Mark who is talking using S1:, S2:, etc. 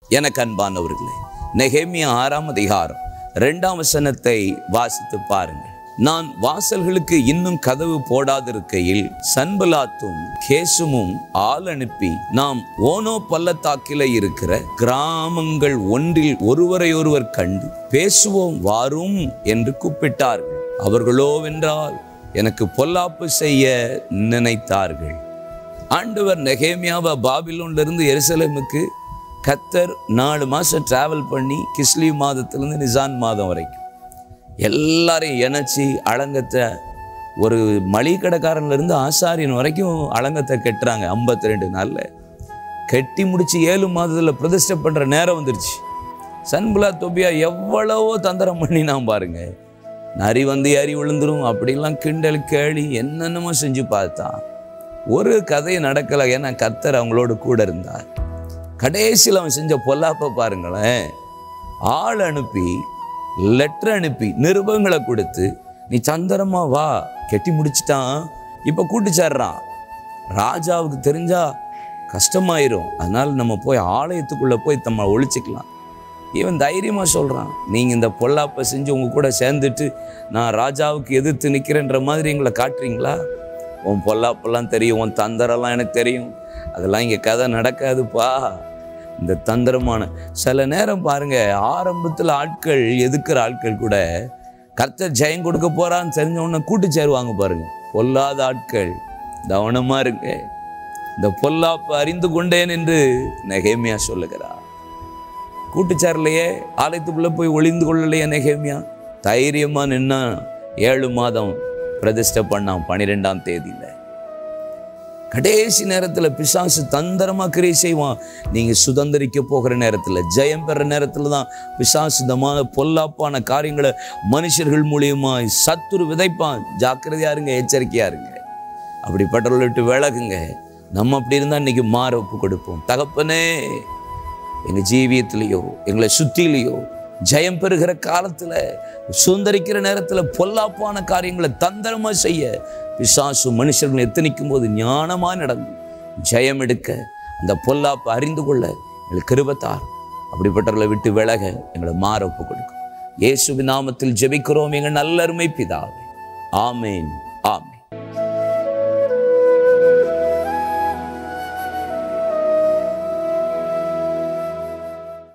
S1: எனக்கு அன்பானவர்களே நெகேமியா ஆறாம் அதிகாரம் ரெண்டாம் வசனத்தை வாசித்து பாருங்கள் நான் வாசல்களுக்கு இன்னும் கதவு போடாதிருக்கையில் சன்பலாத்தும் கேசுமும் ஆள் அனுப்பி நாம் ஓனோ பள்ளத்தாக்கில இருக்கிற கிராமங்கள் ஒன்றில் ஒருவரையொருவர் கண்டு பேசுவோம் வாரும் என்று கூப்பிட்டார்கள் அவர்களோவென்றால் எனக்கு பொல்லாப்பு செய்ய நினைத்தார்கள் ஆண்டவர் நெகேமியாவை பாபிலோன்ல இருந்து எருசலேமுக்கு கத்தர் நாலு மாதம் டிராவல் பண்ணி கிஸ்லி மாதத்திலிருந்து நிசான் மாதம் வரைக்கும் எல்லாரையும் இணைச்சி அலங்கத்தை ஒரு மளிகை கடைக்காரன்ல இருந்து ஆசாரியன் வரைக்கும் அலங்கத்தை கட்டுறாங்க ஐம்பத்தி ரெண்டு நாளில் கட்டி முடிச்சு ஏழு மாதத்தில் பிரதிஷ்டை பண்ணுற நேரம் வந்துருச்சு சன்புலா தொபியா எவ்வளவோ தந்திரம் பண்ணினான் பாருங்க நரி வந்து ஏறி விழுந்துரும் அப்படிலாம் கிண்டல் கேலி என்னென்னமோ செஞ்சு பார்த்தான் ஒரு கதை நடக்கலை ஏன்னா கத்தர் அவங்களோடு கூட இருந்தார் கடைசியில் அவன் செஞ்ச பொல்லாப்ப பாருங்களேன் ஆள் அனுப்பி லெட்டர் அனுப்பி நிருபங்களை கொடுத்து நீ சந்தரமா வா கெட்டி முடிச்சிட்டான் இப்போ கூட்டு சேர்றான் ராஜாவுக்கு தெரிஞ்சா கஷ்டமாயிரும் அதனால நம்ம போய் ஆலயத்துக்குள்ளே போய் நம்ம ஒழிச்சிக்கலாம் இவன் தைரியமாக சொல்கிறான் நீங்கள் இந்த பொல்லாப்பை செஞ்சு உங்கள் கூட சேர்ந்துட்டு நான் ராஜாவுக்கு எதிர்த்து நிற்கிறேன்ற மாதிரி எங்களை காட்டுறீங்களா உன் பொல்லாப்பெல்லாம் தெரியும் உன் தந்தரெல்லாம் எனக்கு தெரியும் அதெல்லாம் இங்கே கதை நடக்காதுப்பா இந்த தந்திரமான சில நேரம் பாருங்க ஆரம்பத்தில் ஆட்கள் எதுக்குற ஆட்கள் கூட கர்த்தர் ஜெயம் கொடுக்க போறான்னு தெரிஞ்ச உடனே கூட்டு சேருவாங்க பாருங்க பொல்லாத ஆட்கள் கவனமா இருங்க இந்த பொல்லாப்பு அறிந்து கொண்டேன் என்று நெகேமியா சொல்லுகிறார் கூட்டுச்சாரிலேயே ஆலயத்துக்குள்ளே போய் ஒளிந்து கொள்ளலையே நெகேமியா தைரியமா நின்னா ஏழு மாதம் பிரதிஷ்டை பண்ணான் பன்னிரெண்டாம் தேதியில் கடைசி நேரத்தில் பிசாசு தந்திரமாக கிரியை செய்வான் நீங்கள் சுதந்திரிக்க போகிற நேரத்தில் ஜெயம் பெற நேரத்தில் தான் பிசாசு இதமான பொல்லாப்பான காரியங்களை மனுஷர்கள் மூலியமாக சத்துரு விதைப்பான் ஜாக்கிரதையா இருங்க எச்சரிக்கையா இருங்க அப்படிப்பட்டவர்களை விட்டு விலகுங்க நம்ம அப்படி இருந்தால் இன்னைக்கு மாற ஒப்பு கொடுப்போம் தகப்பனே எங்கள் ஜீவியத்திலேயோ எங்களை சுத்திலேயோ ஜெயம் பெறுகிற காலத்தில் சுந்தரிக்கிற நேரத்தில் பொல்லாப்பான காரியங்களை தந்திரமாக செய்ய பிசாசு மனுஷர்கள் எத்தனிக்கும் போது ஞானமாக நடந்து ஜெயம் எடுக்க அந்த பொல்லாப்பை அறிந்து கொள்ள எங்களுக்கு கிருபத்தார் அப்படிப்பட்டவர்களை விட்டு விலக எங்களை மாற ஒப்பு கொடுக்கும் இயேசுவின் நாமத்தில் ஜெபிக்கிறோம் எங்கள் நல்லருமை பிதாவே ஆமேன் ஆமேன்